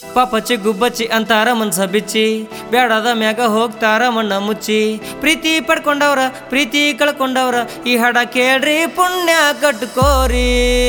ಪಾಪಚ್ಚಿ ಗುಬ್ಬಚ್ಚಿ ಅಂತಾರ ಮನ್ಸ ಬಿಚ್ಚಿ ಬ್ಯಾಡದ ಮ್ಯಾಗ ಹೋಗ್ತಾರ ಮಣ್ಣ ಮುಚ್ಚಿ ಪ್ರೀತಿ ಪಡ್ಕೊಂಡವ್ರ ಪ್ರೀತಿ ಕಳ್ಕೊಂಡವ್ರ ಈ ಹಾಡ ಕೇಳ್ರಿ ಪುಣ್ಯ ಕಟ್ಕೋರಿ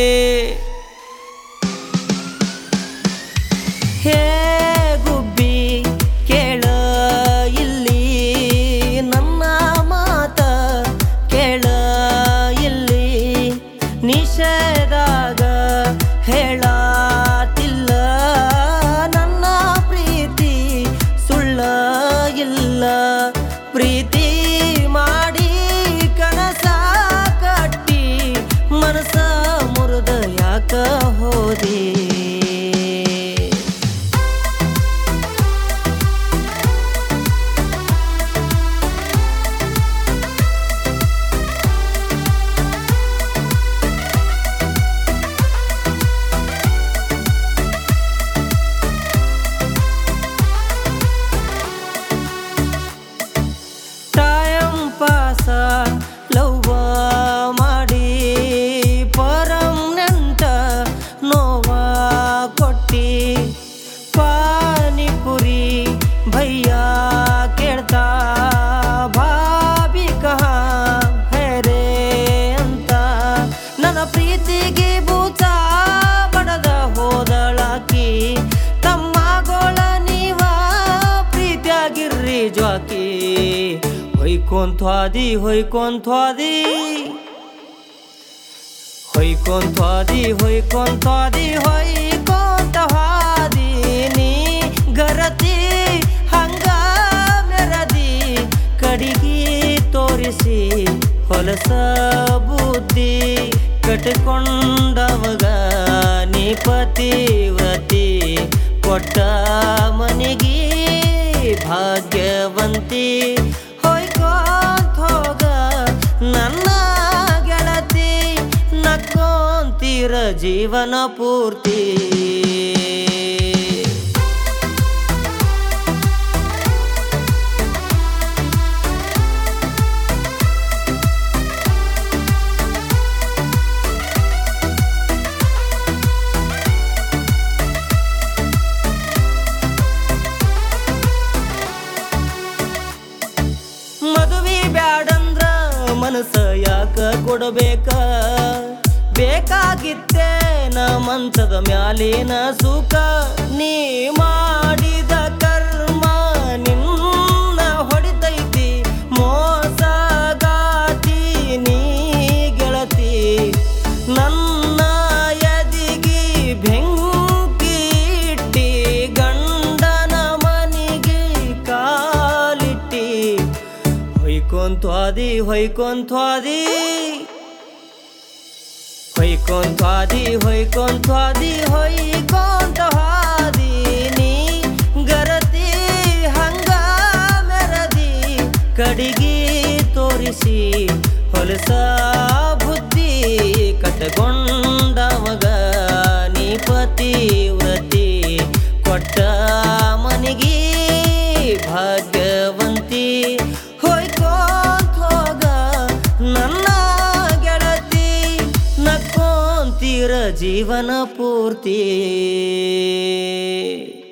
ಹೇ ಗುಬ್ಬಿ ಕೇಳ ಇಲ್ಲಿ ನನ್ನ ಮಾತ ಕೇಳ ಇಲ್ಲಿ ನಿಷೇಧಾಗ ಹೇಳಾತಿಲ್ಲ ನನ್ನ ಪ್ರೀತಿ ಸುಳ್ಳ ಇಲ್ಲ ಪ್ರೀತಿ ಮಾಡಿ ಕನಸ ಕಟ್ಟಿ ಮನಸ ಮುರಿದ ಯಾಕ ಹೋದಿ ಟೈಮ್ ಪಾಸ ಲವ್ವ ಮಾಡಿ ಪರಮ್ನೆಂಟ ನೋವ ಕೊಟ್ಟಿ ಪಾನಿಪುರಿ ಭಯ್ಯ ಕೇಳ್ತಾ ಭಾಬಿ ಕಹ ಹೇರೆ ಅಂತ ನನ್ನ ಪ್ರೀತಿಗೆ ಬೂಚ ಬಡದ ಹೋದಳಾಕಿ ತಮ್ಮಗೋಳ ನೀವ ಪ್ರೀತಿಯಾಗಿರ್ರಿ ಜ್ವಾಕಿ ಹೊಯ್ಕೊಂತ್ವಾದಿ ಹೊಯ್ಕೊಂತ್ವಾದಿ ಹೊಯ್ಕೊಂತ್ವಾದಿ ಹೊಯ್ಕೊಂತ್ವಾದಿ ಹೊಯ್ಕೊಂತ ಹಾದಿ ನೀ ಗರತಿ ಹಂಗ ಮೆರದಿ ಕಡಿಗಿ ತೋರಿಸಿ ಹೊಲಸ ಬುದ್ಧಿ ಕಟ್ಕೊಂಡವಗ ನೀ ಪತಿವ್ರತಿ ಕೊಟ್ಟ ಮನಿಗಿ ಭಾಗ್ಯವಂತಿ ಹೊಯ್ಕೊಂತ ಹೋಗ ನನ್ನ ಗೆಳತಿ ನಕ್ಕೊಂತೀರ ಜೀವನ ಪೂರ್ತಿ ಮದುವೆ ಬ್ಯಾಡಂದ್ರ ಮನಸ್ಸ ಯಾಕ ಕೊಡಬೇಕ ಬೇಕಾಗಿತ್ತೇನ ಮಂಚದ ಮ್ಯಾಲಿನ ಸುಖ ನೀ ಮಾಡಿದ ಕರ್ಮ ನಿನ್ನ ಹೊಡಿತೈತಿ ಮೋಸಗಾತಿ ನೀ ಗೆಳತಿ ನನ್ನ ಎದಿಗಿ ಬೆಂಕಿ ಇಟ್ಟಿ ಗಂಡನ ಮನಿಗೆ ಕಾಲಿಟ್ಟಿ ಹೊಯ್ಕೊಂತ್ವಾದಿ ಹೊಯ್ಕೊಂತ್ವಾದಿ ಹೊಯ್ಕೊಂತ್ವಾದಿ ಹೊಯ್ಕೊಂತ್ವಾದಿ ಹೊಯ್ಕೊಂತ ಹಾದಿ ನೀ ಗರತಿ ಹಂಗ ಮೆರದಿ ಕಡಿಗಿ ತೋರಿಸಿ ಹೊಲಸ ಬುದ್ಧಿ ಕಟ್ಟಗೊಂಡವಗ ನೀ ಪತಿವ್ರತಿ ಕೊಟ್ಟ ಮನಿಗಿ ಭಾಗ್ಯವಂತಿ ಹೊಯ್ಕೊಂತ ಹೋಗ ನನ್ನ ಗೆಳತಿ ನಕ್ಕೊಂತೀರ ಜೀವನ ಪೂರ್ತಿ